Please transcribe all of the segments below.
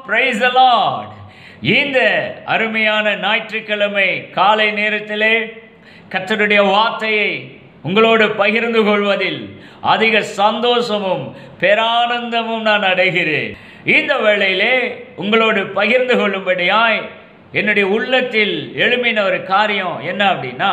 Price Lord இந்த அருமையான ஞாயிற்றுக்கிழமை காலை நேரத்திலே கர்த்தருடைய வார்த்தையை உங்களோடு பகிர்ந்து கொள்வதில் அதிக சந்தோஷமும் பேரானந்தமும் நான் அடைகிறேன் இந்த வேளையிலே உங்களோடு பகிர்ந்து கொள்ளும்படியாய் என்னுடைய உள்ளத்தில் எழுமின ஒரு காரியம் என்ன அப்படின்னா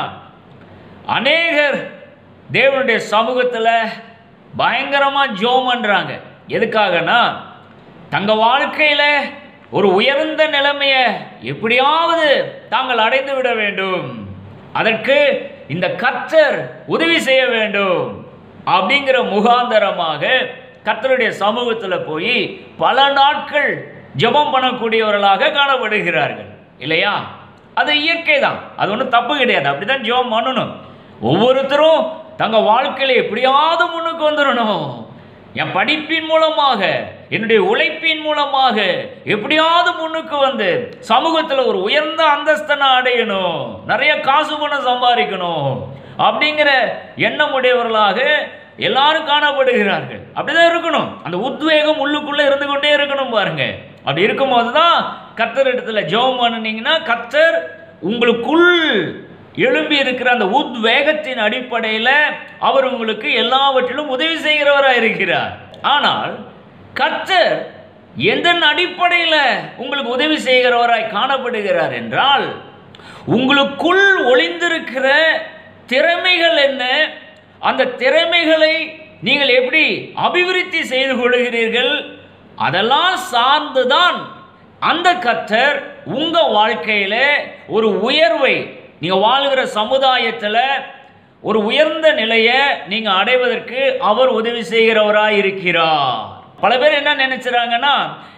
அநேகர் தேவனுடைய சமூகத்தில் பயங்கரமாக ஜோம் பண்ணுறாங்க எதுக்காகனா தங்க வாழ்க்கையில் ஒரு உயர்ந்த நிலைமையை எப்படியாவது தாங்கள் அடைந்து விட வேண்டும் அதற்கு இந்த கர்த்தர் உதவி செய்ய வேண்டும் அப்படிங்கிற முகாந்தரமாக கர்த்தருடைய சமூகத்தில் போய் பல நாட்கள் ஜெபம் பண்ணக்கூடியவர்களாக காணப்படுகிறார்கள் இல்லையா அது இயற்கை தான் அது ஒன்றும் தப்பு கிடையாது அப்படிதான் ஜெபம் பண்ணணும் ஒவ்வொருத்தரும் தங்க வாழ்க்கையில எப்படியாவது முன்னுக்கு வந்துடணும் என் படிப்பின் மூலமாக என்னுடைய உழைப்பின் மூலமாக எப்படியாவது முன்னுக்கு வந்து சமூகத்தில் ஒரு உயர்ந்த அந்தஸ்தை நான் அடையணும் நிறைய காசு பணம் சம்பாதிக்கணும் அப்படிங்கிற எண்ணம் உடையவர்களாக எல்லாரும் காணப்படுகிறார்கள் அப்படிதான் இருக்கணும் அந்த உத்வேகம் உள்ளுக்குள்ள இருந்து கொண்டே இருக்கணும் பாருங்க அப்படி இருக்கும்போது தான் கர்த்தர் இடத்துல ஜெபம் பண்ணுனீங்கன்னா கர்த்தர் உங்களுக்குள் எழும்பி இருக்கிற அந்த உத்வேகத்தின் அடிப்படையில் அவர் உங்களுக்கு எல்லாவற்றிலும் உதவி செய்கிறவராக இருக்கிறார் ஆனால் கர்த்தர் எந்த அடிப்படையில் உங்களுக்கு உதவி செய்கிறவராய் காணப்படுகிறார் என்றால் உங்களுக்குள் ஒளிந்திருக்கிற திறமைகள் என்ன அந்த திறமைகளை நீங்கள் எப்படி அபிவிருத்தி செய்து கொள்கிறீர்கள் அதெல்லாம் சார்ந்துதான் அந்த கர்த்தர் உங்க வாழ்க்கையில ஒரு உயர்வை நீங்க வாழ்கிற சமுதாயத்தில் ஒரு உயர்ந்த நிலையை நீங்க அடைவதற்கு அவர் உதவி செய்கிறவராய் இருக்கிறார் பல பேர் என்ன நினைச்சுறாங்கன்னா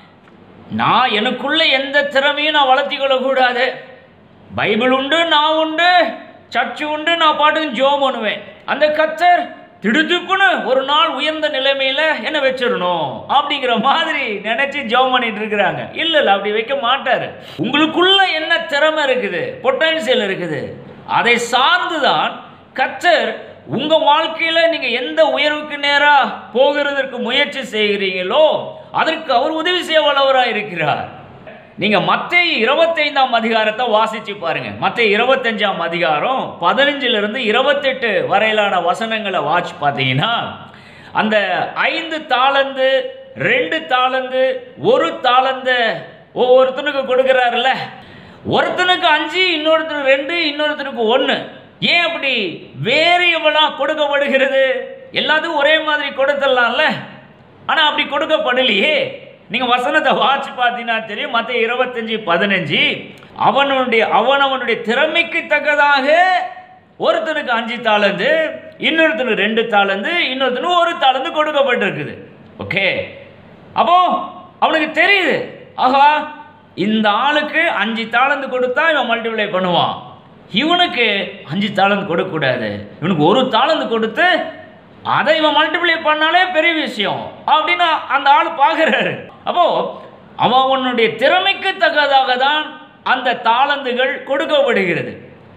நான் எனக்குள்ள எந்த திறமையும் நான் வளர்த்தி கொள்ளக்கூடாது பைபிள் உண்டு நான் உண்டு சர்ச்சு உண்டு நான் பாட்டுக்கு ஜோம் பண்ணுவேன் அந்த கத்தர் திடுதிப்புன்னு ஒரு நாள் உயர்ந்த நிலைமையில என்ன வச்சிடணும் அப்படிங்கிற மாதிரி நினைச்சு ஜோம் பண்ணிட்டு இருக்கிறாங்க இல்ல இல்ல அப்படி வைக்க மாட்டாரு உங்களுக்குள்ள என்ன திறமை இருக்குது பொட்டன்சியல் இருக்குது அதை சார்ந்துதான் கத்தர் உங்க வாழ்க்கையில நீங்க எந்த உயர்வுக்கு நேரா போகிறதற்கு முயற்சி செய்கிறீங்களோ அதற்கு அவர் உதவி செய்ய வல்லவராக இருக்கிறார் நீங்க மத்திய இருபத்தைந்தாம் அதிகாரத்தை வாசிச்சு பாருங்க மத்திய இருபத்தஞ்சாம் அதிகாரம் பதினஞ்சுல இருந்து இருபத்தெட்டு வரையிலான வசனங்களை வாட்ச் பார்த்தீங்கன்னா அந்த ஐந்து தாளந்து ரெண்டு தாளந்து ஒரு தாளந்த ஒவ்வொருத்தனுக்கு கொடுக்குறாருல்ல ஒருத்தனுக்கு அஞ்சு இன்னொருத்தனுக்கு ரெண்டு இன்னொருத்தனுக்கு ஒன்று ஏன் அப்படி வேரியபிளாக கொடுக்கப்படுகிறது எல்லாத்துக்கும் ஒரே மாதிரி கொடுத்துடலாம்ல ஆனால் அப்படி கொடுக்கப்படலையே நீங்கள் வசனத்தை வாட்ச் பார்த்தீங்கன்னா தெரியும் மற்ற இருபத்தஞ்சி பதினஞ்சு அவனுடைய அவனவனுடைய திறமைக்கு தக்கதாக ஒருத்தனுக்கு அஞ்சு தாளந்து இன்னொருத்தனுக்கு ரெண்டு தாளந்து இன்னொருத்தனுக்கு ஒரு தாளந்து கொடுக்கப்பட்டிருக்குது ஓகே அப்போ அவனுக்கு தெரியுது ஆஹா இந்த ஆளுக்கு அஞ்சு தாளந்து கொடுத்தா இவன் மல்டிப்ளை பண்ணுவான் இவனுக்கு அஞ்சு தாளந்து கொடுக்கக்கூடாது இவனுக்கு ஒரு தாளந்து கொடுத்து அதை இவன் மல்டிப்ளை பண்ணாலே பெரிய விஷயம் அப்படின்னு அந்த ஆள் பார்க்குறாரு அப்போ அவன் அவனுடைய திறமைக்கு தக்கதாக தான் அந்த தாளந்துகள் கொடுக்கப்படுகிறது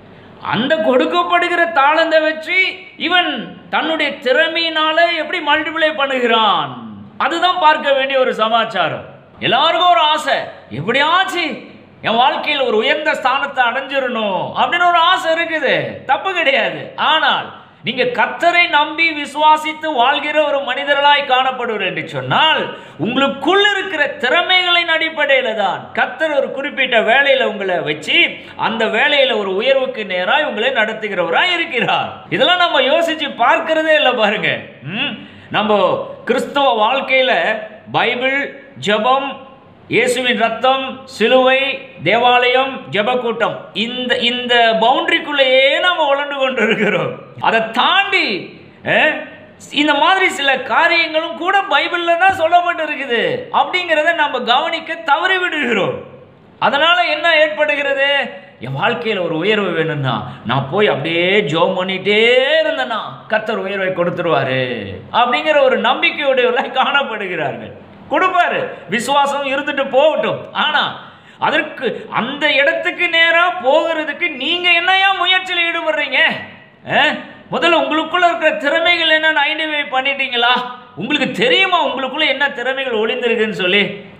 அந்த கொடுக்கப்படுகிற தாளந்தை வச்சு இவன் தன்னுடைய திறமையினால எப்படி மல்டிப்ளை பண்ணுகிறான் அதுதான் பார்க்க வேண்டிய ஒரு சமாச்சாரம் எல்லாருக்கும் ஒரு ஆசை எப்படியாச்சு என் வாழ்க்கையில் ஒரு உயர்ந்த ஸ்தானத்தை அடைஞ்சிடணும் அப்படின்னு ஒரு ஆசை இருக்குது தப்பு கிடையாது ஆனால் நீங்க கத்தரை நம்பி விசுவாசித்து வாழ்கிற ஒரு மனிதர்களாய் காணப்படுவர் என்று சொன்னால் உங்களுக்குள் இருக்கிற திறமைகளின் அடிப்படையில தான் கத்தர் ஒரு குறிப்பிட்ட வேலையில உங்களை வச்சு அந்த வேலையில ஒரு உயர்வுக்கு நேராய் உங்களை நடத்துகிறவராய் இருக்கிறார் இதெல்லாம் நம்ம யோசிச்சு பார்க்கிறதே இல்லை பாருங்க ம்? நம்ம கிறிஸ்தவ வாழ்க்கையில பைபிள் ஜெபம் இயேசுவின் ரத்தம் சிலுவை தேவாலயம் ஜெபக்கூட்டம் இந்த இந்த பவுண்டரிக்குள்ளேயே நம்ம உழண்டு கொண்டு இருக்கிறோம் அதை தாண்டி அஹ், இந்த மாதிரி சில காரியங்களும் கூட பைபிள்ல தான் சொல்லப்பட்டு இருக்குது அப்படிங்கிறத நம்ம கவனிக்க தவறி விடுகிறோம் அதனால என்ன ஏற்படுகிறது என் வாழ்க்கையில் ஒரு உயர்வு வேணும்னா நான் போய் அப்படியே ஜோம் பண்ணிட்டே இருந்தேன்னா கத்தர் உயர்வை கொடுத்துருவாரு அப்படிங்கிற ஒரு நம்பிக்கையுடையவர்களாய் காணப்படுகிறார்கள் கொடுப்பாரு விசுவாசம் இருந்துட்டு போகட்டும் ஆனா அதற்கு அந்த இடத்துக்கு நேரா போகிறதுக்கு நீங்க என்னையா முயற்சியில் ஈடுபடுறீங்க அஹ்? முதல்ல உங்களுக்குள்ள இருக்கிற திறமைகள் என்னன்னு ஐடென்டிஃபை பண்ணிட்டீங்களா உங்களுக்கு தெரியுமா உங்களுக்குள்ள என்ன திறமைகள் ஒளிந்திருக்குன்னு சொல்லி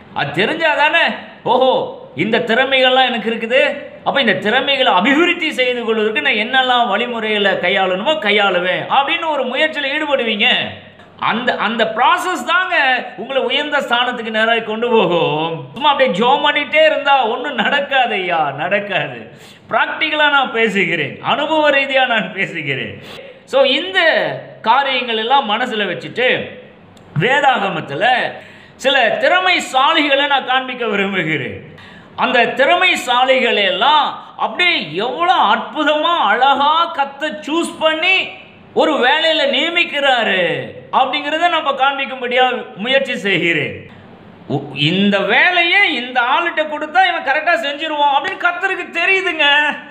அது தெரிஞ்சாதானே ஓஹோ இந்த திறமைகள்லாம் எனக்கு இருக்குது அப்போ இந்த திறமைகளை அபிவிருத்தி செய்து கொள்வதற்கு நான் என்னெல்லாம் வழிமுறைகளை கையாளணுமோ கையாளுவேன் அப்படின்னு ஒரு முயற்சியில் ஈடுபடுவீங்க அந்த அந்த ப்ராசஸ் தாங்க உங்களை உயர்ந்த ஸ்தானத்துக்கு நேராக கொண்டு போகும் சும்மா அப்படியே ஜோம் பண்ணிட்டே இருந்தா ஒன்றும் நடக்காது ஐயா நடக்காது ப்ராக்டிக்கலாக நான் பேசுகிறேன் அனுபவ ரீதியாக நான் பேசுகிறேன் ஸோ இந்த காரியங்கள் எல்லாம் மனசில் வச்சுட்டு வேதாகமத்தில் சில திறமைசாலிகளை நான் காண்பிக்க விரும்புகிறேன் அந்த திறமைசாலிகளை எல்லாம் அப்படியே எவ்வளோ அற்புதமாக அழகாக கத்த சூஸ் பண்ணி ஒரு வேலையில நியமிக்கிறாரு அப்படிங்கிறத நம்ம காண்பிக்கும்படியாக முயற்சி செய்கிறேன் உ- இந்த வேலையை இந்த ஆளுகிட்ட கொடுத்தா இவன் கரெக்டாக செஞ்சிருவான் அப்படின்னு கத்தருக்கு தெரியுதுங்க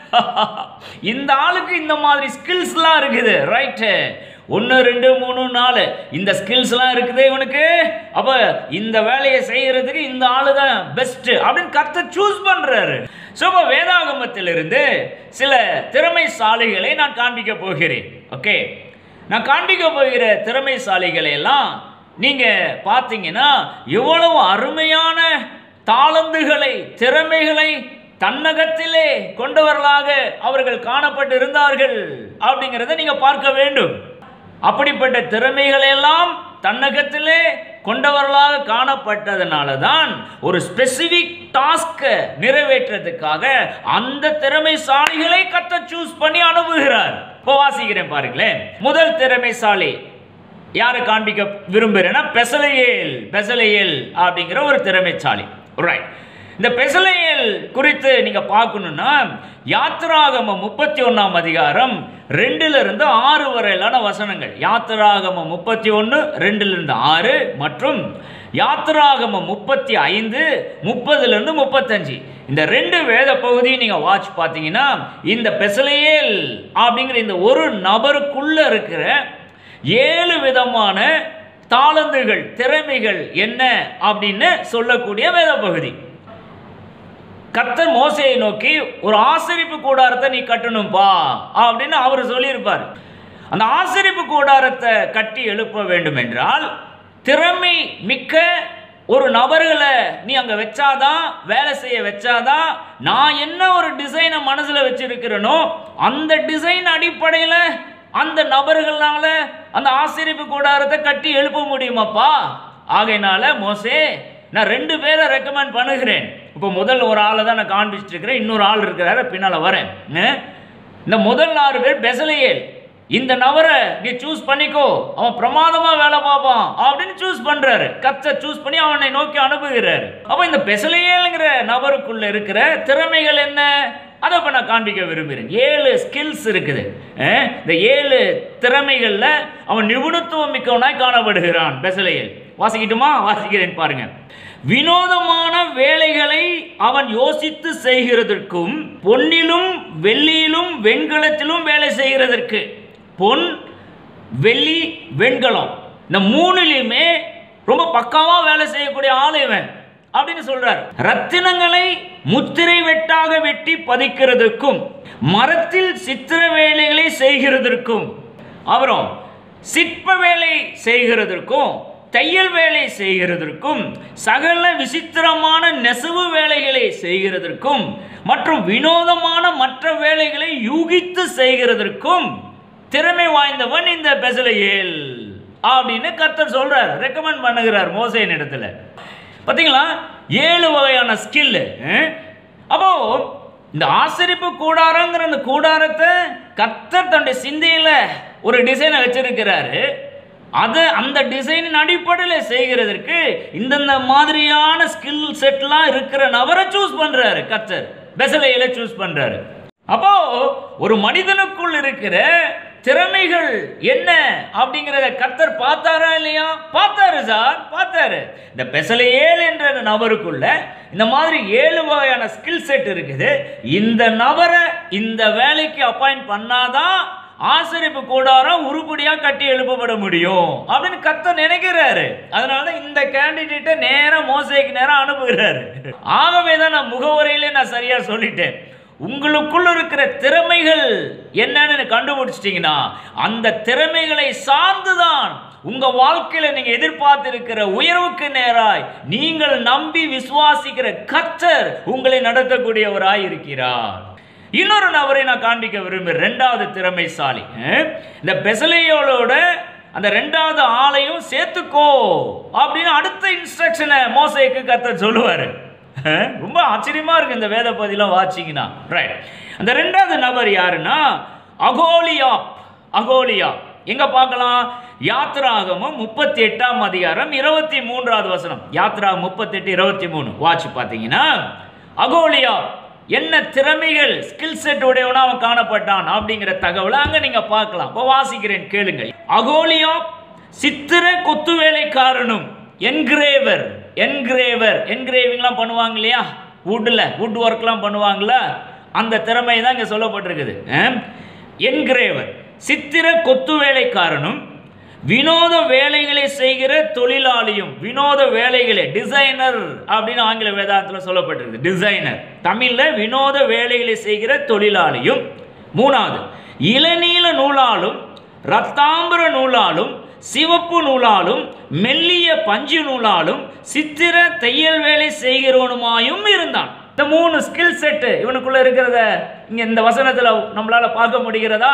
இந்த ஆளுக்கு இந்த மாதிரி ஸ்கில்ஸ்லாம் இருக்குது ரைட்டு ஒன்று ரெண்டு மூணு நாலு இந்த ஸ்கில்ஸ்லாம் இருக்குது இவனுக்கு அப்போ இந்த வேலையை செய்யறதுக்கு இந்த ஆளு தான் பெஸ்ட்டு அப்படின்னு கத்த சூஸ் பண்ணுறாரு ஸோ இப்போ வேதாகமத்திலிருந்து சில திறமைசாலிகளை நான் காண்பிக்க போகிறேன் ஓகே நான் காண்பிக்க போகிற திறமைசாலிகளை எல்லாம் நீங்கள் பார்த்தீங்கன்னா எவ்வளவு அருமையான தாளந்துகளை திறமைகளை தன்னகத்திலே கொண்டவர்களாக அவர்கள் காணப்பட்டு இருந்தார்கள் அப்படிங்கிறத நீங்கள் பார்க்க வேண்டும் அப்படிப்பட்ட திறமைகளை எல்லாம் தன்னகத்திலே கொண்டவர்களாக காணப்பட்டதனால தான் ஒரு ஸ்பெசிபிக் டாஸ்கை நிறைவேற்றதுக்காக அந்த திறமைசாலிகளை கத்த சூஸ் பண்ணி அனுப்புகிறார் இப்போ வாசிக்கிறேன் பாருங்களேன் முதல் திறமைசாலி யாரை காண்பிக்க விரும்புகிறேன்னா பெசலையேல் பெசலையேல் அப்படிங்கிற ஒரு திறமைசாலி ரைட் இந்த பெசலையேல் குறித்து நீங்க பார்க்கணும்னா யாத்திராகமம் முப்பத்தி ஒன்றாம் அதிகாரம் ரெண்டுல இருந்து ஆறு வரையிலான வசனங்கள் யாத்திராகமம் முப்பத்தி ஒன்று ரெண்டுல இருந்து ஆறு மற்றும் யாத்திராகமம் முப்பத்தி ஐந்து முப்பதுல இருந்து முப்பத்தஞ்சு இந்த ரெண்டு வேத பகுதியும் நீங்க வாட்ச் பார்த்தீங்கன்னா இந்த பெசலையேல் அப்படிங்கிற இந்த ஒரு நபருக்குள்ள இருக்கிற ஏழு விதமான தாளந்துகள் திறமைகள் என்ன அப்படின்னு சொல்லக்கூடிய வேத பகுதி கர்த்தர் மோசையை நோக்கி ஒரு ஆசரிப்பு கூடாரத்தை நீ கட்டணும்பா அப்படின்னு அவர் சொல்லியிருப்பார் அந்த ஆசரிப்பு கூடாரத்தை கட்டி எழுப்ப வேண்டும் என்றால் திறமை மிக்க ஒரு நபர்களை நீ அங்கே வச்சாதான் வேலை செய்ய வச்சாதான் நான் என்ன ஒரு டிசைனை மனசில் வச்சிருக்கிறேனோ அந்த டிசைன் அடிப்படையில் அந்த நபர்களால அந்த ஆசிரியப்பு கூடாரத்தை கட்டி எழுப்ப முடியுமாப்பா ஆகையினால மோசே நான் ரெண்டு பேரை ரெக்கமெண்ட் பண்ணுகிறேன் இப்போ முதல் ஒரு ஆளை தான் நான் காண்பிச்சிட்டு இருக்கிறேன் இன்னொரு ஆள் இருக்கிறாரு பின்னால் வரேன் அஹ்? இந்த முதல் ஆறு பேர் பெசலையேல் இந்த நபரை நீ சூஸ் பண்ணிக்கோ அவன் பிரமாதமா வேலை பார்ப்பான் அப்படின்னு சூஸ் பண்றாரு கத்த சூஸ் பண்ணி அவனை நோக்கி அனுப்புகிறாரு அப்ப இந்த பெசலையேலுங்கிற நபருக்குள்ள இருக்கிற திறமைகள் என்ன அதை இப்ப நான் காண்பிக்க விரும்புகிறேன் ஏழு ஸ்கில்ஸ் இருக்குது அஹ், இந்த ஏழு திறமைகள்ல அவன் நிபுணத்துவம் மிக்கவனாய் காணப்படுகிறான் பெசலையேல் வாசிக்கட்டுமா வாசிக்கிறேன் பாருங்க வினோதமான வேலைகளை அவன் யோசித்து செய்கிறதற்கும் பொன்னிலும் வெள்ளியிலும் வெண்கலத்திலும் வேலை செய்கிறதற்கு பொன் வெள்ளி வெண்கலம் இந்த மூணுலையுமே ரொம்ப பக்காவா வேலை செய்யக்கூடிய ஆள் இவன் அப்படின்னு சொல்றார் ரத்தினங்களை முத்திரை வெட்டாக வெட்டி பதிக்கிறதுக்கும் மரத்தில் சித்திர வேலைகளை செய்கிறதற்கும் அப்புறம் சிற்ப வேலை செய்கிறதற்கும் தையல் வேலை செய்கிறதற்கும் சகல விசித்திரமான நெசவு வேலைகளை செய்கிறதற்கும் மற்றும் வினோதமான மற்ற வேலைகளை யூகித்து செய்கிறதற்கும் திறமை வாய்ந்தவன் இந்த பெசலையேல் அப்படின்னு கர்த்தர் சொல்றார் ரெக்கமெண்ட் பண்ணுகிறார் மோசையின் இடத்துல பார்த்தீங்களா ஏழு வகையான ஸ்கில் அப்போ இந்த ஆசரிப்பு கூடாரங்கிற அந்த கூடாரத்தை கர்த்தர் தன்னுடைய சிந்தையில ஒரு டிசைனை வச்சிருக்கிறாரு அதை அந்த டிசைனின் அடிப்படையில் செய்கிறதற்கு இந்தந்த மாதிரியான ஸ்கில் செட்லாம் இருக்கிற நபரை சூஸ் பண்றாரு கர்த்தர் பெசலையில சூஸ் பண்றாரு அப்போ ஒரு மனிதனுக்குள் இருக்கிற திறமைகள் என்ன அப்படிங்கிறத கர்த்தர் பார்த்தாரா இல்லையா பார்த்தாரு சார் பார்த்தாரு இந்த பெசலையேல் என்ற நபருக்குள்ள இந்த மாதிரி ஏழு வகையான ஸ்கில் செட் இருக்குது இந்த நபரை இந்த வேலைக்கு அப்பாயிண்ட் பண்ணாதான் ஆசரிப்பு கூடாரம் உருப்படியா கட்டி எழுப்பப்பட முடியும் அப்படின்னு கர்த்தர் நினைக்கிறாரு அதனால தான் இந்த கேண்டிடேட்டை நேரா மோசைக்கு நேரம் அனுப்புகிறாரு ஆகவே தான் நான் முகவரையிலே நான் சரியா சொல்லிட்டேன் உங்களுக்குள்ள இருக்கிற திறமைகள் என்னன்னு கண்டுபிடிச்சிட்டீங்கன்னா அந்த திறமைகளை சார்ந்துதான் உங்க வாழ்க்கையில நீங்க எதிர்பார்த்திருக்கிற உயர்வுக்கு நேராய் நீங்கள் நம்பி விசுவாசிக்கிற கர்த்தர் உங்களை நடத்தக்கூடியவராய் இருக்கிறார் இன்னொரு நபரை நான் காண்பிக்க விரும்புகிறேன் ரெண்டாவது திறமைசாலி அஹ், இந்த பெசலையோட அந்த ரெண்டாவது ஆளையும் சேர்த்துக்கோ அப்படின்னு அடுத்த இன்ஸ்ட்ரக்ஷனை மோசைக்கு கர்த்தர் சொல்லுவாரு அஹ், ரொம்ப ஆச்சரியமா இருக்கு இந்த வேத பகுதியெல்லாம் வாச்சிங்கன்னா ரைட் அந்த ரெண்டாவது நபர் யாருன்னா அகோலியாப் அகோலியாப் எங்க பார்க்கலாம் யாத்ராகமம் முப்பத்தி எட்டாம் அதிகாரம் இருபத்தி மூன்றாவது வசனம் யாத்ரா முப்பத்தெட்டு இருபத்தி மூணு வாட்ச் பார்த்தீங்கன்னா அகோலியா என்ன திறமைகள் ஸ்கில் செட் உடையவனா அவன் காணப்பட்டான் அப்படிங்கிற தகவலை அங்க நீங்க பார்க்கலாம் இப்போ வாசிக்கிறேன் கேளுங்க அகோலியா சித்திர கொத்து வேலைக்காரனும் என்கிரேவர் என்கிரேவர் என்கிரேவிங்லாம் பண்ணுவாங்க இல்லையா வுட்டில் வுட் ஒர்க்லாம் பண்ணுவாங்களா அந்த திறமை தான் இங்கே சொல்லப்பட்டிருக்குது என்கிரேவர் சித்திர கொத்து வேலைக்காரனும் வினோத வேலைகளை செய்கிற தொழிலாளியும் வினோத வேலைகளை டிசைனர் அப்படின்னு ஆங்கில வேதாந்தத்தில் சொல்லப்பட்டிருக்கு டிசைனர் தமிழில் வினோத வேலைகளை செய்கிற தொழிலாளியும் மூணாவது இளநீல நூலாலும் ரத்தாம்பர நூலாலும் சிவப்பு நூலாலும் மெல்லிய பஞ்சு நூலாலும் சித்திர தையல் வேலை செய்கிறவனுமாயும் இருந்தான் இந்த மூணு ஸ்கில் செட்டு இவனுக்குள்ள இருக்கிறத இங்க இந்த வசனத்துல நம்மளால பார்க்க முடிகிறதா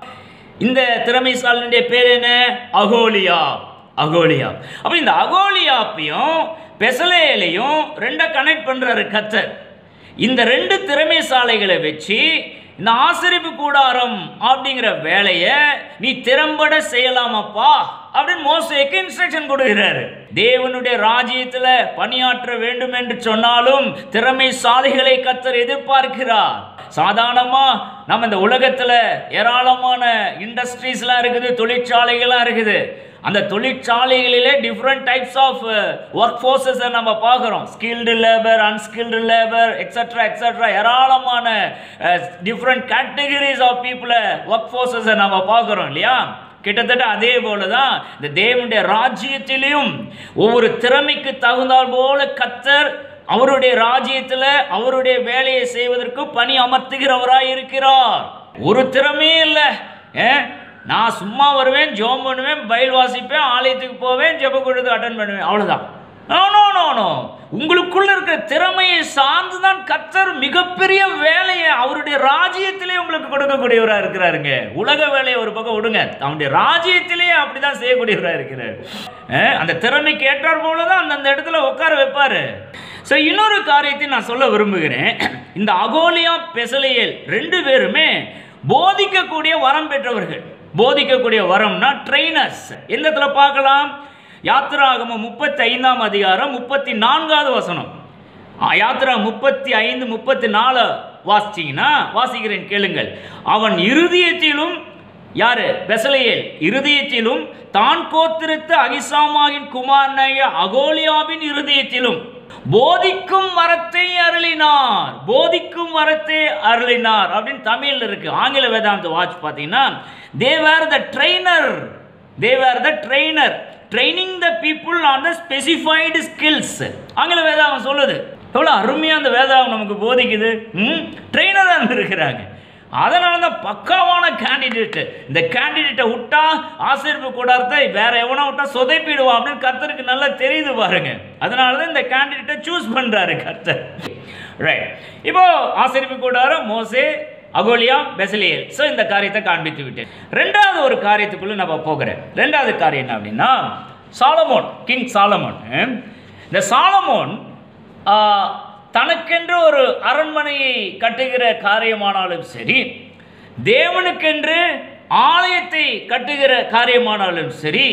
இந்த திறமைசாலினுடைய பேர் என்ன அகோலியா அகோலியா அப்ப இந்த அகோலியாப்பையும் பெசலேலையும் ரெண்டை கனெக்ட் பண்றாரு கத்தர் இந்த ரெண்டு திறமைசாலைகளை வச்சு இந்த ஆசிரிப்பு கூடாரம் அப்படிங்கிற வேலையை நீ திறம்பட செய்யலாமாப்பா அப்படின்னு மோசேக்கு இன்ஸ்ட்ரக்ஷன் கொடுக்கிறாரு தேவனுடைய ராஜ்யத்துல பணியாற்ற வேண்டும் என்று சொன்னாலும் திறமைசாலிகளை கத்தர் எதிர்பார்க்கிறார் சாதாரணமா நம்ம இந்த உலகத்துல ஏராளமான இண்டஸ்ட்ரீஸ்லாம் இருக்குது தொழிற்சாலைகள்லாம் இருக்குது அந்த தொழிற்சாலைகளிலே டிஃப்ரெண்ட் டைப்ஸ் ஆஃப் ஒர்க் ஃபோர்ஸஸை நம்ம பார்க்குறோம் skilled labour unskilled labour extra extra ஏராளமான டிஃப்ரெண்ட் கேட்டகரிஸ் ஆஃப் பீப்புளை ஒர்க் ஃபோர்ஸஸை நம்ம பார்க்குறோம் இல்லையா கிட்டத்தட்ட அதே போல தான் இந்த தேவனுடைய ராஜ்யத்திலையும் ஒவ்வொரு திறமைக்கு தகுந்தால் போல கத்தர் அவருடைய ராஜ்யத்தில் அவருடைய வேலையை செய்வதற்கு பணி அமர்த்துகிறவராய் இருக்கிறார் ஒரு திறமையே இல்லை ஏன் நான் சும்மா வருவேன் ஜோம் பண்ணுவேன் பயில் வாசிப்பேன் ஆலயத்துக்கு போவேன் ஜெப கொடுத்து அட்டன் பண்ணுவேன் அவ்வளோதான் நோ நோ நோ நோ உங்களுக்குள்ள இருக்கிற திறமையை சார்ந்து தான் கத்தர் மிகப்பெரிய வேலையை அவருடைய ராஜ்யத்திலே உங்களுக்கு கொடுக்கக்கூடியவராக இருக்கிறாருங்க உலக வேலையை ஒரு பக்கம் விடுங்க அவனுடைய ராஜ்யத்திலேயே அப்படிதான் செய்யக்கூடியவராக இருக்கிறார் அஹ், அந்த திறமைக்கு ஏற்றார் போல தான் அந்தந்த இடத்துல உட்கார வைப்பாரு ஸோ இன்னொரு காரியத்தை நான் சொல்ல விரும்புகிறேன் இந்த அகோலியா பெசலையல் ரெண்டு பேருமே போதிக்கக்கூடிய வரம் பெற்றவர்கள் போதிக்கக்கூடிய வரம்னா ட்ரெயினர்ஸ் எந்த இடத்துல பார்க்கலாம் யாத்திராகமம் முப்பத்தி ஐந்தாம் அதிகாரம் முப்பத்தி நான்காவது வசனம் ஆ, யாத்திரா முப்பத்தி ஐந்து முப்பத்தி நாலு வாசிச்சிங்கன்னா வாசிக்கிறேன் கேளுங்கள் அவன் இருதயத்திலும் யாரு பெசலையேல் இருதயத்திலும் தான் கோத்திருத்த அகிசாமாவின் குமாரனைய அகோலியாவின் இருதயத்திலும் போதிக்கும் வரத்தை அருளினார் போதிக்கும் வரத்தை அருளினார் அப்படின்னு தமிழ்ல இருக்கு ஆங்கில வேதாந்த வாட்ச் பார்த்தீங்கன்னா they were the trainer they were the trainer training the people on the specified skills ஆங்கில வேதாகம் சொல்லுது எவ்வளோ அருமையாக அந்த வேதாகம் நமக்கு போதிக்குது ம் ட்ரெயினராக இருந்திருக்கிறாங்க அதனால தான் பக்காவான கேண்டிடேட் இந்த கேண்டிடேட்டை விட்டா ஆசிரியப்பு கூடாரத்தை வேற எவனா விட்டா சொதைப்பிடுவான் அப்படின்னு கர்த்தருக்கு நல்லா தெரியுது பாருங்க அதனால தான் இந்த கேண்டிடேட்டை சூஸ் பண்றாரு கர்த்தர் ரைட் இப்போ ஆசிரியப்பு கூடாரம் மோசே அகோலியா பெசலியல் ஸோ இந்த காரியத்தை காண்பித்து விட்டேன் ரெண்டாவது ஒரு காரியத்துக்குள்ள நம்ம போகிறேன் ரெண்டாவது காரியம் என்ன அப்படின்னா சாலமோன் கிங் சாலமோன் இந்த சாலமோன் ஆ, தனக்கென்று ஒரு அரண்மனையை கட்டுகிற காரியமானாலும் சரி தேவனுக்கென்று ஆலயத்தை கட்டுகிற காரியமானாலும் சரி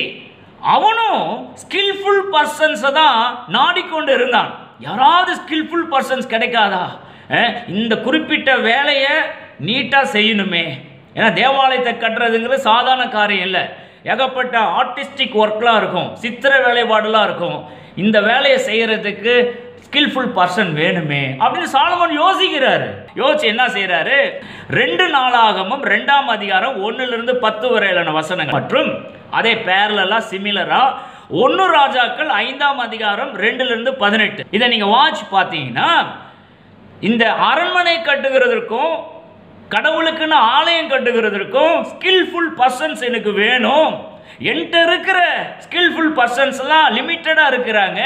அவனும் ஸ்கில்ஃபுல் பர்சன்ஸை தான் நாடிக்கொண்டு இருந்தான் யாராவது ஸ்கில்ஃபுல் பர்சன்ஸ் கிடைக்காதா அஹ், இந்த குறிப்பிட்ட வேலையை நீட்டாக செய்யணுமே ஏன்னா தேவாலயத்தை கட்டுறதுங்கிறது சாதாரண காரியம் இல்லை ஏகப்பட்ட ஆர்டிஸ்டிக் ஒர்க்லாம் இருக்கும் சித்திர வேலைப்பாடுலாம் இருக்கும் இந்த வேலையை செய்யறதுக்கு ஸ்கில்ஃபுல் பர்சன் வேணுமே அப்படின்னு சாலமன் யோசிக்கிறாரு யோசிச்சு என்ன செய்றாரு ரெண்டு நாளாகமும் ரெண்டாம் அதிகாரம் ஒண்ணுல இருந்து பத்து வரையிலான வசனங்கள் மற்றும் அதே பேரலா சிமிலரா ஒன்னு ராஜாக்கள் ஐந்தாம் அதிகாரம் ரெண்டுல இருந்து பதினெட்டு இதை நீங்க வாட்ச் பார்த்தீங்கன்னா இந்த அரண்மனை கட்டுகிறதற்கும் கடவுளுக்குன்னு ஆலயம் கட்டுகிறதற்கும் ஸ்கில்ஃபுல் பர்சன்ஸ் எனக்கு வேணும் என்கிட்ட இருக்கிற ஸ்கில்ஃபுல் பர்சன்ஸ் எல்லாம் லிமிட்டடாக இருக்கிறாங்க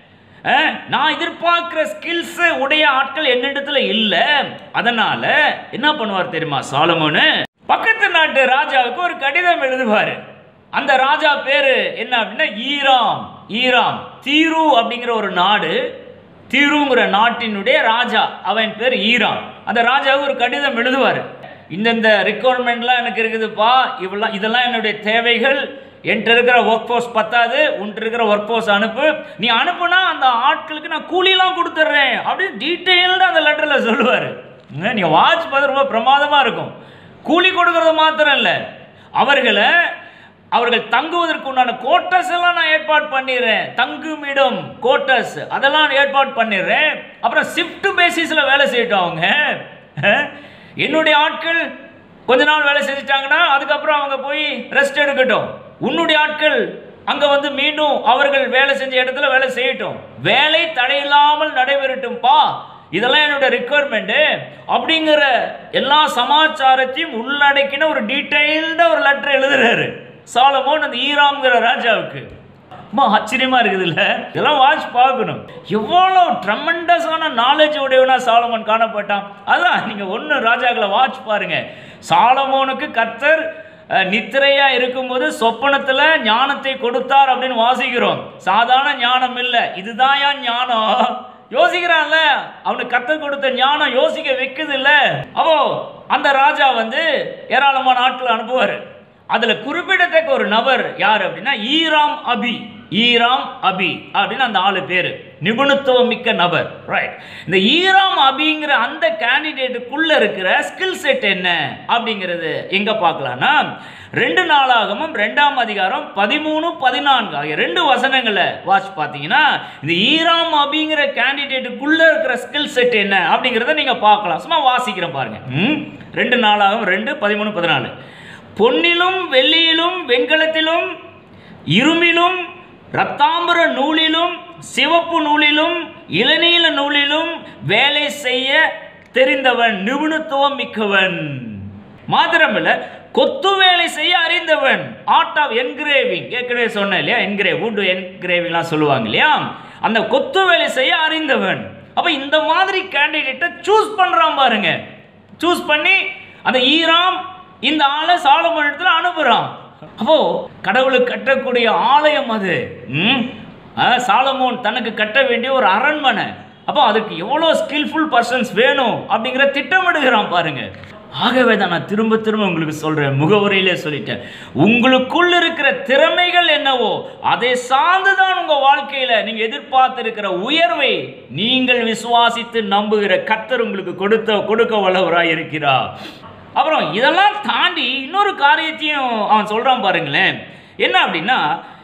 அஹ், நான் எதிர்பார்க்கிற ஸ்கில்ஸ் உடைய ஆட்கள் என்னிடத்துல இல்லை அதனால என்ன பண்ணுவார் தெரியுமா சாலமோனு பக்கத்து நாட்டு ராஜாவுக்கு ஒரு கடிதம் எழுதுவார் அந்த ராஜா பேரு என்ன அப்படின்னா ஈராம் ஈராம் தீரு அப்படிங்கிற ஒரு நாடு தீருங்கிற நாட்டினுடைய ராஜா அவன் பேர் ஈரான் அந்த ராஜாவுக்கு ஒரு கடிதம் எழுதுவார் இந்தந்த ரெக்குவயர்மெண்ட்லாம் எனக்கு இருக்குதுப்பா இவெல்லாம் இதெல்லாம் என்னுடைய தேவைகள் என்கிட்ட இருக்கிற ஒர்க் ஃபோர்ஸ் பத்தாது உன்கிட்ட இருக்கிற ஒர்க் ஃபோர்ஸ் அனுப்பு நீ அனுப்புனா அந்த ஆட்களுக்கு நான் கூலிலாம் கொடுத்துட்றேன் அப்படின்னு டீட்டெயில்டாக அந்த லெட்டரில் சொல்லுவார் நீங்கள் வாட்ச் பார்த்து ரொம்ப பிரமாதமாக இருக்கும் கூலி கொடுக்கறது மாத்திரம் இல்லை அவர்களை அவர்கள் தங்குவதற்கு உண்டான கோட்டர்ஸ் எல்லாம் நான் ஏற்பாடு பண்ணிடுறேன் தங்குமிடம் கோட்டர்ஸ் அதெல்லாம் நான் ஏற்பாடு பண்ணிடுறேன் அப்புறம் ஷிஃப்ட் பேசிஸில் வேலை செய்யட்டும் அவங்க அஹ், என்னுடைய ஆட்கள் கொஞ்ச நாள் வேலை செஞ்சுட்டாங்கன்னா அதுக்கப்புறம் அவங்க போய் ரெஸ்ட் எடுக்கட்டும் உன்னுடைய ஆட்கள் அங்க வந்து மீண்டும் அவர்கள் வேலை செஞ்ச இடத்துல வேலை செய்யட்டும் வேலை தடையில்லாமல் நடைபெறட்டும்பா இதெல்லாம் என்னோட ரெக்குவயர்மெண்ட் அப்படிங்கிற எல்லா சமாச்சாரத்தையும் உள்ளடக்கின ஒரு டீட்டெயில்டா ஒரு லெட்டர் எழுதுறாரு சாலமோன் அந்த ஈராம்ங்கிற ராஜாவுக்கு ரொம்ப ஆச்சரியமா இருக்குது இல்ல இதெல்லாம் வாட்ச் பார்க்கணும் எவ்வளோ ட்ரமெண்டஸான நாலேஜ் உடையவனா சாலமோன் காணப்பட்டான் அதான் நீங்க ஒன்று ராஜாக்களை வாட்ச் பாருங்க சாலமோனுக்கு கர்த்தர் அஹ், நித்திரையா இருக்கும்போது சொப்பனத்துல ஞானத்தை கொடுத்தார் அப்படின்னு வாசிக்கிறோம் சாதாரண ஞானம் இல்லை இதுதான் ஏன் ஞானம் யோசிக்கிறான்ல அவனுக்கு கத்தர் கொடுத்த ஞானம் யோசிக்க வைக்குது இல்ல அப்போ அந்த ராஜா வந்து ஏராளமான ஆட்கள் அனுப்புவார் அதுல குறிப்பிடத்தக்க ஒரு நபர் யார் அப்படின்னா ஈராம் அபி ஈராம் அபி அப்படின்னு அந்த ஆளு பேரு நிபுணத்துவம் மிக்க நபர் ரைட் இந்த ஈராம் அபிங்கிற அந்த கேண்டிடேட்டுக்குள்ள இருக்கிற ஸ்கில் செட் என்ன அப்படிங்கிறது எங்க பார்க்கலாம்னா ரெண்டு நாளாகமும் ரெண்டாம் அதிகாரம் பதிமூணு பதினான்கு ஆகிய ரெண்டு வசனங்களை வாட்ச் பார்த்தீங்கன்னா இந்த ஈராம் அபிங்கிற கேண்டிடேட்டுக்குள்ள இருக்கிற ஸ்கில் செட் என்ன அப்படிங்கிறத நீங்க பார்க்கலாம் சும்மா வாசிக்கிறேன் பாருங்க ம்? ரெண்டு நாளாகவும் ரெண்டு பதிமூணு பதினாலு பொன்னிலும் வெள்ளியிலும் வெண்கலத்திலும் இரும்பிலும் இரத்தாம்பர நூலிலும் சிவப்பு நூலிலும் இளநீல நூலிலும் வேலை செய்ய தெரிந்தவன் நிபுணத்துவம் மிக்கவன் மாத்திரமில்ல கொத்து வேலை செய்ய அறிந்தவன் ஆர்ட் ஆஃப் என்கிரேவிங் ஏற்கனவே சொன்னேன் இல்லையா என்கிரேவ் வுட் என்கிரேவிங்லாம் சொல்லுவாங்க இல்லையா அந்த கொத்து வேலை செய்ய அறிந்தவன் அப்ப இந்த மாதிரி கேண்டிடேட்டை சூஸ் பண்றான் பாருங்க சூஸ் பண்ணி அந்த ஈராம் இந்த ஆளை சாலமோன் இடத்துல அனுப்புறான் அப்போ கடவுளுக்கு கட்டக்கூடிய ஆலயம் அது ம்? ஆ, சாலமோன் தனக்கு கட்ட வேண்டிய ஒரு அரண்மனை அப்போ அதுக்கு எவ்வளோ ஸ்கில்ஃபுல் பர்சன்ஸ் வேணும் அப்படிங்கிற திட்டமிடுகிறான் பாருங்க ஆகவே தான் நான் திரும்ப திரும்ப உங்களுக்கு சொல்றேன் முகவுரையிலே சொல்லிட்டேன் உங்களுக்குள் இருக்கிற திறமைகள் என்னவோ அதை சார்ந்து தான் உங்க வாழ்க்கையில நீங்க எதிர்பார்த்திருக்கிற உயர்வை நீங்கள் விசுவாசித்து நம்புகிற கத்தர் உங்களுக்கு கொடுத்த கொடுக்க வல்லவராய் இருக்கிறார் அப்புறம் இதெல்லாம் தாண்டி இன்னொரு காரியத்தையும் அவன் சொல்றான் பாருங்களேன் என்ன அப்படின்னா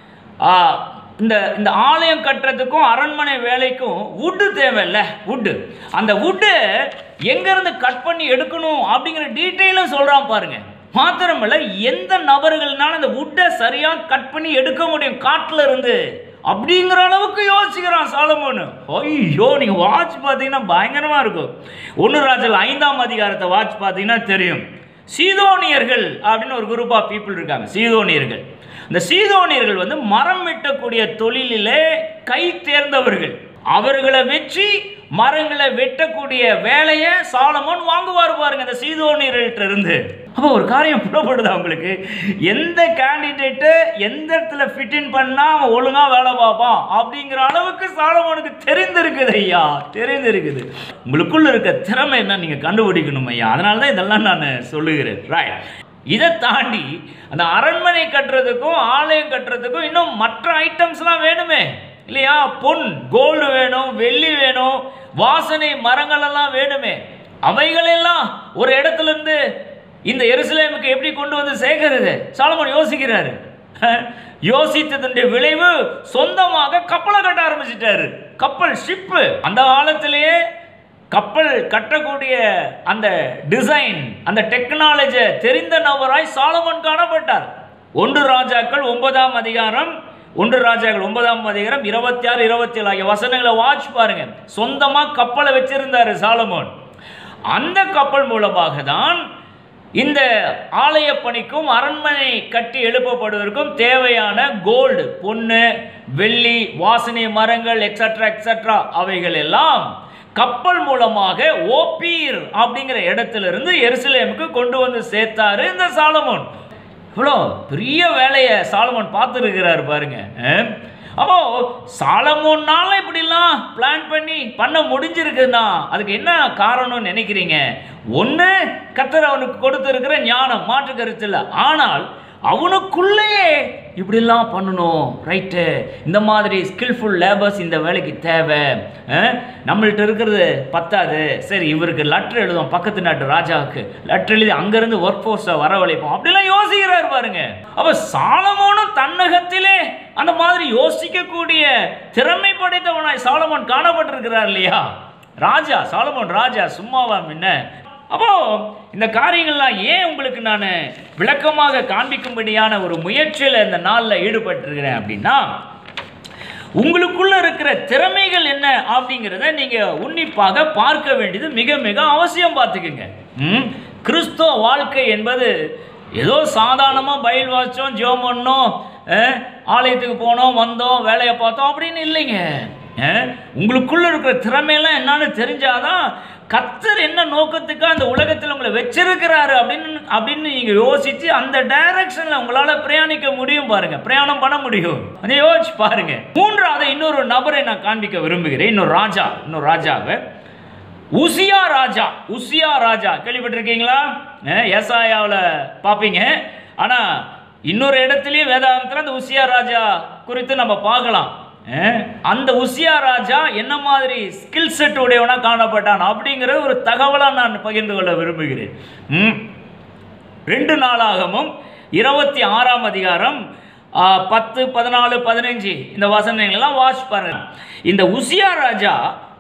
ஆ, இந்த இந்த ஆலயம் கட்டுறதுக்கும் அரண்மனை வேலைக்கும் வுட்டு தேவையில்ல வுட்டு அந்த வுட்டு எங்கேருந்து கட் பண்ணி எடுக்கணும் அப்படிங்கிற டீட்டெயிலும் சொல்கிறான் பாருங்க மாத்திரமல்ல எந்த நபர்கள்னால அந்த வுட்டை சரியாக கட் பண்ணி எடுக்க முடியும் காட்டில் இருந்து அப்படிங்கிற அளவுக்கு யோசிக்கிறான் சாலமோனு ஐயோ நீங்கள் வாட்ச் பார்த்தீங்கன்னா பயங்கரமாக இருக்கும் ஒன்று ராஜல் ஐந்தாம் அதிகாரத்தை வாட்ச் பார்த்தீங்கன்னா தெரியும் சீதோனியர்கள் அப்படின்னு ஒரு குரூப் ஆஃப் பீப்புள் இருக்காங்க சீதோனியர்கள் இந்த சீதோனியர்கள் வந்து மரம் வெட்டக்கூடிய தொழிலிலே கை தேர்ந்தவர்கள் அவர்களை வச்சு மரங்களை வெட்டக்கூடிய வேலையை சாலமோன் வாங்குவார் பாருங்க இந்த சீதோனியர்கள்ட்ட இருந்து அப்போ ஒரு காரியம் புலப்படுது அவங்களுக்கு எந்த கேண்டிடேட்டு எந்த இடத்துல ஃபிட் இன் பண்ணா அவன் ஒழுங்கா வேலை பார்ப்பான் அப்படிங்கிற அளவுக்கு சாலமோனுக்கு தெரிந்திருக்குது ஐயா தெரிந்திருக்குது உங்களுக்குள்ள இருக்க திறமை என்ன நீங்க கண்டுபிடிக்கணும் ஐயா அதனால தான் இதெல்லாம் நான் சொல்லுகிறேன் ரைட் இதை தாண்டி அந்த அரண்மனை கட்டுறதுக்கும் ஆலயம் கட்டுறதுக்கும் இன்னும் மற்ற ஐட்டம்ஸ்லாம் வேணுமே இல்லையா பொன் கோல்டு வேணும் வெள்ளி வேணும் வாசனை மரங்கள் எல்லாம் வேணுமே அவைகளெல்லாம் ஒரு இடத்துல இருந்து இந்த எருசலேமுக்கு எப்படி கொண்டு வந்து சேர்க்கறது சாலமோன் யோசிக்கிறாரு யோசித்ததனுடைய விளைவு சொந்தமாக கப்பலை கட்ட ஆரம்பிச்சிட்டாரு கப்பல் ஷிப்பு அந்த காலத்திலேயே கப்பல் கட்டக்கூடிய அந்த டிசைன் அந்த டெக்னாலஜி தெரிந்த நபராய் சாலமன் காணப்பட்டார் ஒன்று ராஜாக்கள் ஒன்பதாம் அதிகாரம் ஒன்று ராஜாக்கள் ஒன்பதாம் அதிகாரம் இருபத்தி ஆறு இருபத்தி ஏழு ஆகிய வசனங்களை வாட்ச் பாருங்க சொந்தமா கப்பலை வச்சிருந்தாரு சாலமோன் அந்த கப்பல் மூலமாக தான் இந்த ஆலய பணிக்கும் அரண்மனை கட்டி எழுப்பப்படுவதற்கும் தேவையான கோல்டு பொண்ணு வெள்ளி வாசனை மரங்கள் எக்ஸட்ரா எக்ஸட்ரா அவைகள் எல்லாம் கப்பல் மூலமாக ஓப்பீர் அப்படிங்கிற இடத்திலிருந்து எருசலேமுக்கு கொண்டு வந்து சேர்த்தாரு இந்த சாலமோன் இவ்வளோ பெரிய வேலையை சாலமோன் பார்த்துருக்கிறாரு பாருங்க அஹ். அப்போ சாலமோன்னால இப்படிலாம் பிளான் பண்ணி பண்ண முடிஞ்சிருக்குன்னா அதுக்கு என்ன காரணம்னு நினைக்கிறீங்க ஒன்று கத்தர் அவனுக்கு கொடுத்திருக்கிற ஞானம் மாற்று கருத்து இல்லை ஆனால் அவனுக்குள்ளேயே இப்படிலாம் பண்ணணும் ரைட்டு இந்த மாதிரி ஸ்கில்ஃபுல் லேபர்ஸ் இந்த வேலைக்கு தேவை அஹ், நம்மள்ட்ட இருக்கிறது பத்தாது சரி இவருக்கு லெட்டர் எழுதுவோம் பக்கத்து நாட்டு ராஜாவுக்கு லெட்டர் எழுதி அங்கேருந்து ஒர்க் ஃபோர்ஸை வரவழைப்போம் அப்படிலாம் யோசிக்கிறார் பாருங்க அப்போ சாலமோனும் தன்னகத்திலே அந்த மாதிரி யோசிக்கக்கூடிய திறமை படைத்தவனாய் சாலமோன் காணப்பட்டிருக்கிறார் இல்லையா ராஜா சாலமோன் ராஜா சும்மாவா முன்ன அப்போ இந்த காரியங்கள்லாம் ஏன் உங்களுக்கு நான் விளக்கமாக காண்பிக்கும்படியான ஒரு முயற்சியில் இந்த நாளில் ஈடுபட்டிருக்கிறேன் அப்படின்னா உங்களுக்குள்ள இருக்கிற திறமைகள் என்ன அப்படிங்கிறத நீங்க உன்னிப்பாக பார்க்க வேண்டியது மிக மிக அவசியம் பார்த்துக்குங்க ம் கிறிஸ்துவ வாழ்க்கை என்பது ஏதோ சாதாரணமாக பயில் வாசிச்சோம் ஜெபம் பண்ணோம் அஹ், ஆலயத்துக்கு போனோம் வந்தோம் வேலையை பார்த்தோம் அப்படின்னு இல்லைங்க அஹ், உங்களுக்குள்ள இருக்கிற திறமையெல்லாம் என்னன்னு தெரிஞ்சாதான் கத்தர் என்ன நோக்கத்துக்காக அந்த உலகத்தில் உங்களை வச்சிருக்கிறாரு அப்படின்னு அப்படின்னு நீங்க யோசிச்சு அந்த டைரக்ஷன்ல உங்களால பிரயாணிக்க முடியும் பாருங்க பிரயாணம் பண்ண முடியும் அதை யோசிச்சு பாருங்க மூன்றாவது இன்னொரு நபரை நான் காண்பிக்க விரும்புகிறேன் இன்னொரு ராஜா இன்னொரு ராஜாவை உசியா ராஜா உசியா ராஜா கேள்விப்பட்டிருக்கீங்களா ஏசாயாவில் பார்ப்பீங்க ஆனால் இன்னொரு இடத்துலையும் வேதாந்தத்தில் அந்த உசியா ராஜா குறித்து நம்ம பார்க்கலாம் அஹ், அந்த உசியா ராஜா என்ன மாதிரி ஸ்கில் செட் உடையவனா காணப்பட்டான் அப்படிங்கிற ஒரு தகவலாக நான் பகிர்ந்து கொள்ள விரும்புகிறேன் ம். ரெண்டு நாளாகவும் இருபத்தி ஆறாம் அதிகாரம் ஆ, பத்து பதினாலு பதினஞ்சு இந்த வசனங்களெல்லாம் வாட்ச் பாருங்க இந்த உசியா ராஜா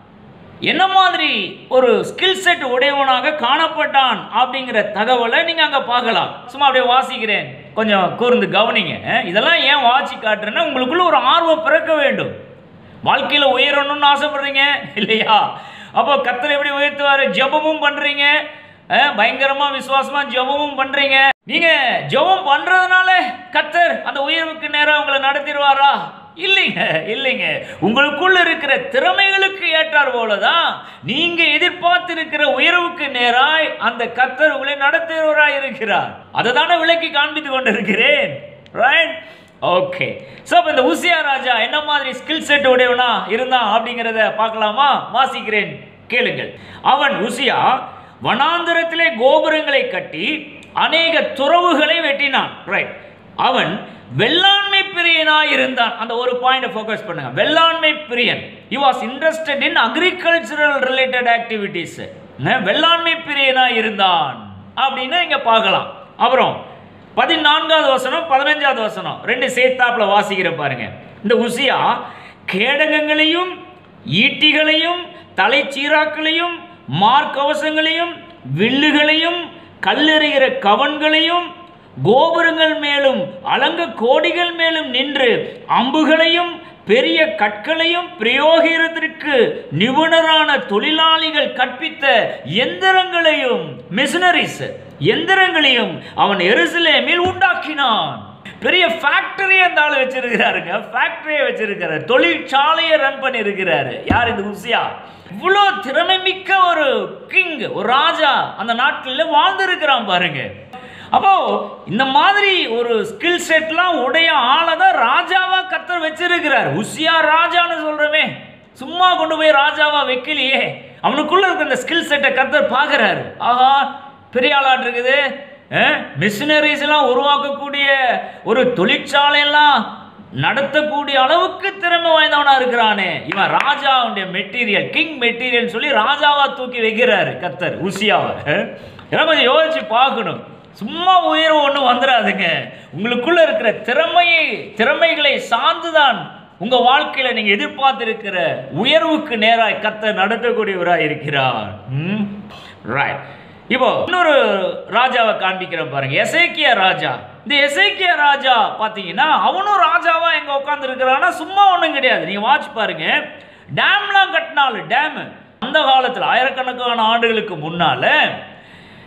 என்ன மாதிரி ஒரு ஸ்கில் செட் உடையவனாக காணப்பட்டான் அப்படிங்கிற தகவலை நீங்க அங்க பார்க்கலாம் சும்மா அப்படியே வாசிக்கிறேன் கொஞ்சம் கூர்ந்து கவனிங்க அஹ், இதெல்லாம் ஏன் வாசி காட்டுறேன்னா உங்களுக்குள்ள ஒரு ஆர்வம் பிறக்க வேண்டும் வாழ்க்கையில உயரணும்னு ஆசைப்படுறீங்க இல்லையா அப்போ கத்தரை எப்படி உயர்த்துவாரு ஜெபமும் பண்றீங்க அஹ், பயங்கரமா விசுவாசமா ஜெபமும் பண்றீங்க நீங்க ஜெபம் பண்றதுனால கத்தர் அந்த உயர்வுக்கு நேரம் உங்களை நடத்திடுவாரா இல்லைங்க இல்லைங்க உங்களுக்குள்ள இருக்கிற திறமைகளுக்கு ஏற்றார் போலதான் நீங்க எதிர்பார்த்திருக்கிற உயர்வுக்கு நேராய் அந்த கத்தர் உங்களை நடத்துகிறவராய் இருக்கிறார் அதை தானே விளக்கி காண்பித்து கொண்டிருக்கிறேன் ரைட் ஓகே ஸோ அப்போ இந்த உசியா ராஜா என்ன மாதிரி ஸ்கில் செட் உடையவனா இருந்தான் அப்படிங்கிறத பார்க்கலாமா வாசிக்கிறேன் கேளுங்கள் அவன் உசியா வனாந்தரத்திலே கோபுரங்களை கட்டி அநேக துறவுகளை வெட்டினான் ரைட் அவன் வெள்ளாண்மை பிரியனாய் இருந்தான் அந்த ஒரு பாயிண்ட் ஃபோக்கஸ் பண்ணுங்க வெள்ளாண்மை பிரியன் he was interested in agricultural related activities வெள்ளாண்மை பிரியனாய் இருந்தான் அப்படின்னு இங்க பார்க்கலாம் அப்புறம் பதினான்காவது வசனம் பதினஞ்சாவது வசனம் ரெண்டு சேர்த்தாப்புல வாசிக்கிற பாருங்க இந்த உசியா கேடகங்களையும் ஈட்டிகளையும் தலைச்சீராக்களையும் மார்க்கவசங்களையும் வில்லுகளையும் கல்லெறிகிற கவன்களையும் கோபுரங்கள் மேலும் அலங்க கோடிகள் மேலும் நின்று அம்புகளையும் பெரிய கற்களையும் பிரயோகிக்கிறதற்கு நிபுணரான தொழிலாளிகள் கற்பித்த எந்திரங்களையும் மிஷினரிஸ் எந்திரங்களையும் அவன் எருசலேமில் உண்டாக்கினான் பெரிய ஃபேக்டரி அந்த ஆள் வச்சிருக்கிறாருங்க ஃபேக்டரியை வச்சிருக்கிறாரு தொழிற்சாலையை ரன் பண்ணி இருக்கிறாரு யார் இந்த உசியா இவ்வளோ திறமை மிக்க ஒரு கிங் ஒரு ராஜா அந்த நாட்டில் வாழ்ந்திருக்கிறான் பாருங்க அப்போ இந்த மாதிரி ஒரு ஸ்கில் செட்லாம் உடைய ஆளை தான் ராஜாவா கத்தர் வச்சிருக்கிறார் உசியா ராஜான்னு சொல்றமே சும்மா கொண்டு போய் ராஜாவா வைக்கலையே அவனுக்குள்ள இருக்க இந்த ஸ்கில் செட்டை கத்தர் பார்க்கறாரு ஆஹா பெரிய ஆளாட் இருக்குது மிஷினரிஸ் எல்லாம் உருவாக்கக்கூடிய ஒரு தொழிற்சாலையெல்லாம் நடத்தக்கூடிய அளவுக்கு திறமை வாய்ந்தவனா இருக்கிறானே இவன் ராஜாவுடைய மெட்டீரியல் கிங் மெட்டீரியல் சொல்லி ராஜாவா தூக்கி வைக்கிறாரு கத்தர் உசியாவை இதெல்லாம் கொஞ்சம் யோசிச்சு பார்க்கணும் சும்மா உயர்வு ஒன்றும் வந்துடாதுங்க உங்களுக்குள்ள இருக்கிற திறமையை திறமைகளை சார்ந்துதான் உங்க வாழ்க்கையில நீங்க எதிர்பார்த்திருக்கிற உயர்வுக்கு நேராய் கத்தர் நடத்தக்கூடியவராய் இருக்கிறார் ரைட் இப்போ இன்னொரு ராஜாவை காண்பிக்கிறேன் பாருங்க எசேக்கியா ராஜா இந்த எசேக்கியா ராஜா பார்த்தீங்கன்னா அவனும் ராஜாவா எங்க உட்கார்ந்து இருக்கிறான்னா சும்மா ஒன்றும் கிடையாது நீங்க வாட்ச் பாருங்க டேம்லாம் கட்டினாலும் டேம் அந்த காலத்தில் ஆயிரக்கணக்கான ஆண்டுகளுக்கு முன்னால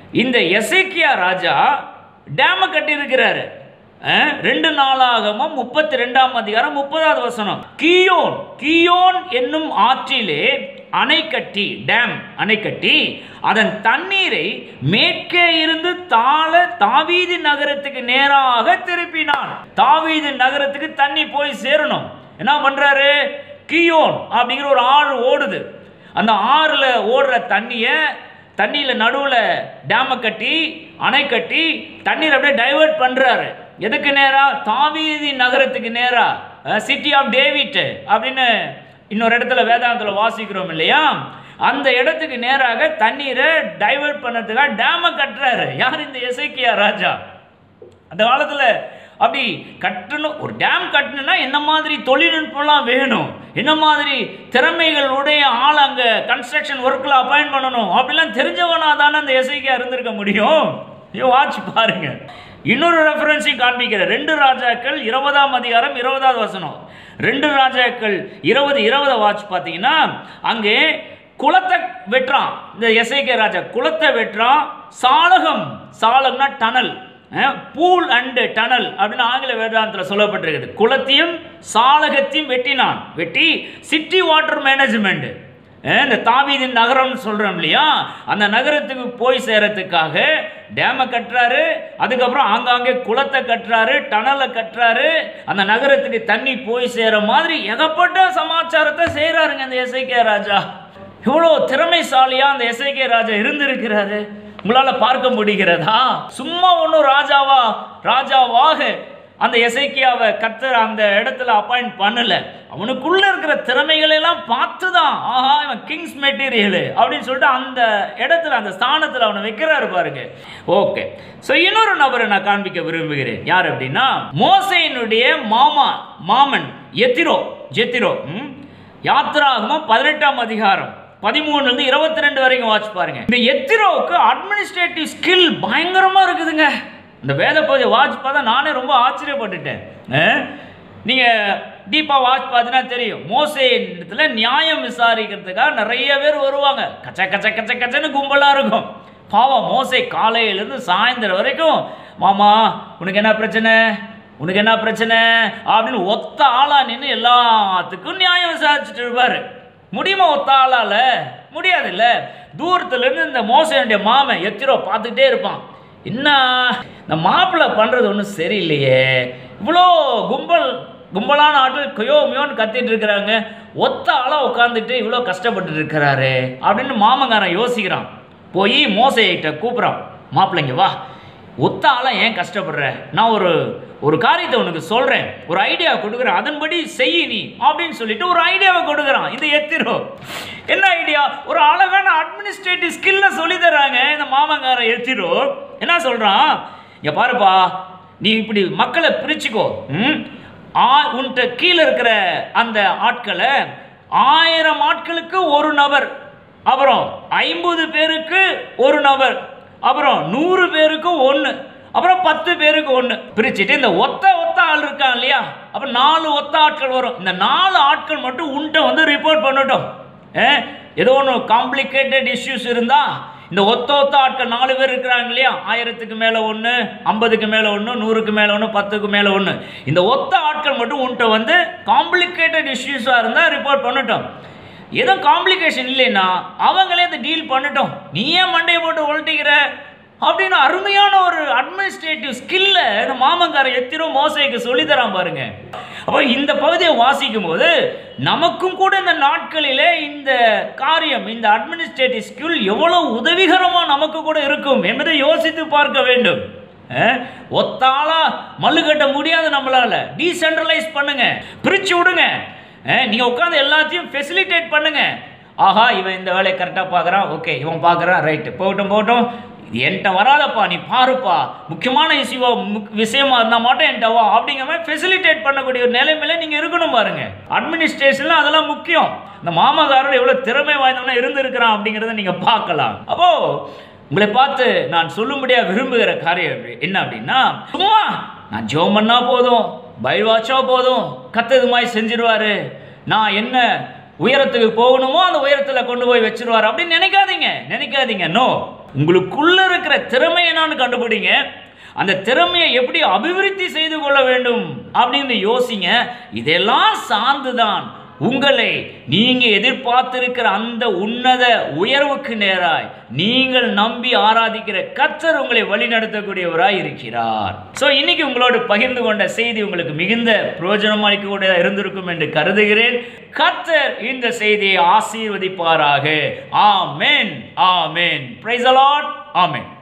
இந்த எசேக்கியா ராஜா டேமை கட்டியிருக்கிறாரு அஹ், ரெண்டு நாளாகமும் முப்பத்தி ரெண்டாம் அதிகாரம் முப்பதாவது வசனம் கியோன் கியோன் என்னும் ஆற்றிலே அணை கட்டி டேம் அணை கட்டி அதன் தண்ணீரை மேற்கே இருந்து தாழ தாவீது நகரத்துக்கு நேராக திருப்பினான் தாவீது நகரத்துக்கு தண்ணி போய் சேரணும் என்ன பண்றாரு கியோன் அப்படிங்கிற ஒரு ஆறு ஓடுது அந்த ஆறுல ஓடுற தண்ணியை தண்ணியில் நடுவில் டேமை கட்டி அணை கட்டி தண்ணீர் அப்படியே டைவர்ட் பண்ணுறாரு எதுக்கு நேரா தாவீதி நகரத்துக்கு நேரா சிட்டி ஆஃப் டேவிட் அப்படின்னு இன்னொரு இடத்துல வேதாந்தத்தில் வாசிக்கிறோம் இல்லையா அந்த இடத்துக்கு நேராக தண்ணீரை டைவர்ட் பண்ணுறதுக்காக டேமை கட்டுறாரு யார் இந்த எசைக்கியா ராஜா அந்த காலத்தில் அப்படி கட்டணும் ஒரு டேம் கட்டணும்னா என்ன மாதிரி தொழில்நுட்பம்லாம் வேணும் என்ன மாதிரி திறமைகள் உடைய ஆள் அங்கே கன்ஸ்ட்ரக்ஷன் ஒர்க்கில் அப்பாயிண்ட் பண்ணணும் அப்படிலாம் தெரிஞ்சவனா தானே அந்த எஸ்ஐக்கியா இருந்திருக்க முடியும் ஐயோ வாட்ச் பாருங்க இன்னொரு ரெஃபரன்ஸையும் காண்பிக்கிறேன் ரெண்டு ராஜாக்கள் இருபதாம் அதிகாரம் இருபதாவது வசனம் ரெண்டு ராஜாக்கள் இருபது இருபது வாட்ச் பார்த்தீங்கன்னா அங்கே குளத்தை வெட்டுறான் இந்த எஸ்ஐகே ராஜா குளத்தை வெட்டுறான் சாளகம் சாளகம்னா டனல் பூல் அண்டு டனல் அப்படின்னு ஆங்கில வேதாந்தத்தில் சொல்லப்பட்டிருக்குது குளத்தையும் சாளகத்தையும் வெட்டினான் வெட்டி சிட்டி வாட்டர் மேனேஜ்மெண்ட் இந்த தாவீதின் நகரம்னு சொல்கிறோம் இல்லையா அந்த நகரத்துக்கு போய் சேரத்துக்காக டேமை கட்டுறாரு அதுக்கப்புறம் ஆங்காங்கே குளத்தை கட்டுறாரு டனலை கட்டுறாரு அந்த நகரத்துக்கு தண்ணி போய் சேர மாதிரி ஏகப்பட்ட சமாச்சாரத்தை செய்கிறாருங்க இந்த எஸ்ஐகே ராஜா இவ்வளோ திறமைசாலியா அந்த எஸ்ஐகே ராஜா இருந்திருக்கிறாரு உங்களால பார்க்க முடிகிறதா சும்மா ஒன்றும் ராஜாவா ராஜாவாக அந்த எசைக்கியாவை கத்தர் அந்த இடத்துல அப்பாயிண்ட் பண்ணல அவனுக்குள்ள இருக்கிற திறமைகளை எல்லாம் பார்த்து தான் ஆஹா இவன் கிங்ஸ் மெட்டீரியல் அப்படின்னு சொல்லிட்டு அந்த இடத்துல அந்த ஸ்தானத்தில் அவனை வைக்கிறாரு பாருங்க ஓகே ஸோ இன்னொரு நபரை நான் காண்பிக்க விரும்புகிறேன் யார் அப்படின்னா மோசையினுடைய மாமா மாமன் எத்திரோ ஜெத்திரோ ம்? யாத்ராகமம் பதினெட்டாம் அதிகாரம் பதிமூணுலேருந்து இருபத்தி ரெண்டு வரைக்கும் வாட்ச் பாருங்க இந்த எத்திரோவுக்கு அட்மினிஸ்ட்ரேட்டிவ் ஸ்கில் பயங்கரமா இருக்குதுங்க இந்த வேத பகுதியை வாட்ச் பார்த்தா நானே ரொம்ப ஆச்சரியப்பட்டுட்டேன் அஹ்? நீங்க டீப்பா வாட்ச் பார்த்தீங்கன்னா தெரியும் மோசே இடத்துல நியாயம் விசாரிக்கிறதுக்காக நிறைய பேர் வருவாங்க கச்ச கச்ச கச்ச கச்சன்னு கும்பலா இருக்கும் பாவம் மோசே காலையிலேருந்து சாயந்தரம் வரைக்கும் மாமா உனக்கு என்ன பிரச்சனை உனக்கு என்ன பிரச்சனை அப்படின்னு ஒத்த ஆளா நின்று எல்லாத்துக்கும் நியாயம் விசாரிச்சுட்டு இருப்பாரு முடியுமா ஒத்த ஆளால முடியாதுல்ல தூரத்துல இருந்து இந்த மோசனுடைய மாமன் எத்திரோ பார்த்துக்கிட்டே இருப்பான் என்ன இந்த மாப்பிள்ளை பண்றது ஒன்றும் சரியில்லையே இவ்வளோ கும்பல் கும்பலான ஆட்கள் கொயோ மியோன்னு கத்திட்டு இருக்கிறாங்க ஒத்த ஆளா உட்காந்துட்டு இவ்வளோ கஷ்டப்பட்டு இருக்கிறாரு அப்படின்னு மாமங்காரன் யோசிக்கிறான் போய் மோசையிட்ட கூப்பிட்றான் மாப்பிள்ளைங்க வா ஒத்த ஆளா ஏன் கஷ்டப்படுற நான் ஒரு ஒரு காரியத்தை உனக்கு சொல்றேன் ஒரு ஐடியா கொடுக்குறேன் அதன்படி செய் நீ அப்படின்னு சொல்லிட்டு ஒரு ஐடியாவை கொடுக்குறான் இந்த எத்திரோ என்ன ஐடியா ஒரு அழகான அட்மினிஸ்ட்ரேட்டிவ் ஸ்கில்ல சொல்லி தராங்க இந்த மாமங்கார எத்திரோ என்ன சொல்றான் இங்க பாருப்பா நீ இப்படி மக்களை பிரிச்சுக்கோ ம்? ஆ உன்கிட்ட கீழே இருக்கிற அந்த ஆட்களை ஆயிரம் ஆட்களுக்கு ஒரு நபர் அப்புறம் ஐம்பது பேருக்கு ஒரு நபர் அப்புறம் நூறு பேருக்கு ஒன்று அப்புறம் பத்து பேருக்கு ஒன்று பிரிச்சுட்டு இந்த ஒத்த ஒத்த ஆள் இருக்கான் இல்லையா அப்போ நாலு ஒத்த ஆட்கள் வரும் இந்த நாலு ஆட்கள் மட்டும் உன்ட்ட வந்து ரிப்போர்ட் பண்ணட்டும் ஏ, ஏதோ ஒன்று காம்ப்ளிகேட்டட் இஷ்யூஸ் இருந்தா இந்த ஒத்த ஒத்த ஆட்கள் நாலு பேர் இருக்கிறாங்க இல்லையா ஆயிரத்துக்கு மேலே ஒன்று ஐம்பதுக்கு மேலே ஒன்று நூறுக்கு மேலே ஒன்று பத்துக்கு மேலே ஒன்று இந்த ஒத்த ஆட்கள் மட்டும் உன்ட்ட வந்து காம்ப்ளிகேட்டட் இஷ்யூஸாக இருந்தால் ரிப்போர்ட் பண்ணட்டும் எதுவும் காம்ப்ளிகேஷன் இல்லைன்னா அவங்களே இதை டீல் பண்ணட்டும் நீ ஏன் மண்டையை போட்டு உழட்டிக்கிற அப்படின்னு அருமையான ஒரு அட்மினிஸ்ட்ரேட்டிவ் ஸ்கில்ல இந்த மாமங்கார எத்திரோ மோசைக்கு சொல்லித்தரான் பாருங்க அப்போ இந்த பகுதியை வாசிக்கும் போது நமக்கும் கூட இந்த நாட்களிலே இந்த காரியம் இந்த அட்மினிஸ்ட்ரேட்டிவ் ஸ்கில் எவ்வளவு உதவிகரமா நமக்கு கூட இருக்கும் என்பதை யோசித்து பார்க்க வேண்டும் அஹ், ஒத்தாளா மல்லு கட்ட முடியாது நம்மளால டீசென்ட்ரலைஸ் பண்ணுங்க பிரிச்சு விடுங்க அஹ், நீங்க உட்காந்து எல்லாத்தையும் ஃபெசிலிட்டேட் பண்ணுங்க ஆஹா இவன் இந்த வேலையை கரெக்டாக பார்க்குறான் ஓகே இவன் பார்க்குறான் ரைட்டு போகட்டும் போகட்டும் இது என்கிட்ட வராதப்பா நீ பாருப்பா முக்கியமான இஷ்யூவா முக் விஷயமா இருந்தால் மட்டும் என்கிட்ட வா அப்படிங்கிற மாதிரி ஃபெசிலிட்டேட் பண்ணக்கூடிய ஒரு நிலைமையில நீங்கள் இருக்கணும் பாருங்க அட்மினிஸ்ட்ரேஷனில் அதெல்லாம் முக்கியம் இந்த மாமகாரர் எவ்வளோ திறமை வாய்ந்தவனா இருந்திருக்கிறான் அப்படிங்கிறத நீங்கள் பார்க்கலாம் அப்போ உங்களை பார்த்து நான் சொல்லும்படியா விரும்புகிற காரியம் எப்படி- என்ன அப்படின்னா சும்மா நான் ஜோம் பண்ணா போதும் பைல் வாட்சா போதும் கத்தது மாதிரி செஞ்சிருவாரு நான் என்ன உயரத்துக்கு போகணுமோ அந்த உயரத்தில் கொண்டு போய் வச்சிருவார் அப்படின்னு நினைக்காதீங்க நினைக்காதீங்க நோ உங்களுக்குள்ள இருக்கிற திறமை என்னன்னு கண்டுபிடிங்க அந்த திறமையை எப்படி அபிவிருத்தி செய்து கொள்ள வேண்டும் அப்படின்னு யோசிங்க இதெல்லாம் சார்ந்துதான் உங்களை நீங்க எதிர்பார்த்திருக்கிற அந்த உன்னத உயர்வுக்கு நேராய் நீங்கள் நம்பி ஆராதிக்கிற கர்த்தர் உங்களை வழிநடத்தக்கூடியவராய் இருக்கிறார் சோ இன்னைக்கு உங்களோடு பகிர்ந்து கொண்ட செய்தி உங்களுக்கு மிகுந்த பிரயோஜனமாக இருந்திருக்கும் என்று கருதுகிறேன் கர்த்தர் இந்த செய்தியை ஆசீர்வதிப்பாராக ஆமென் ஆமென் பிரைஸ் அலாட் ஆமென்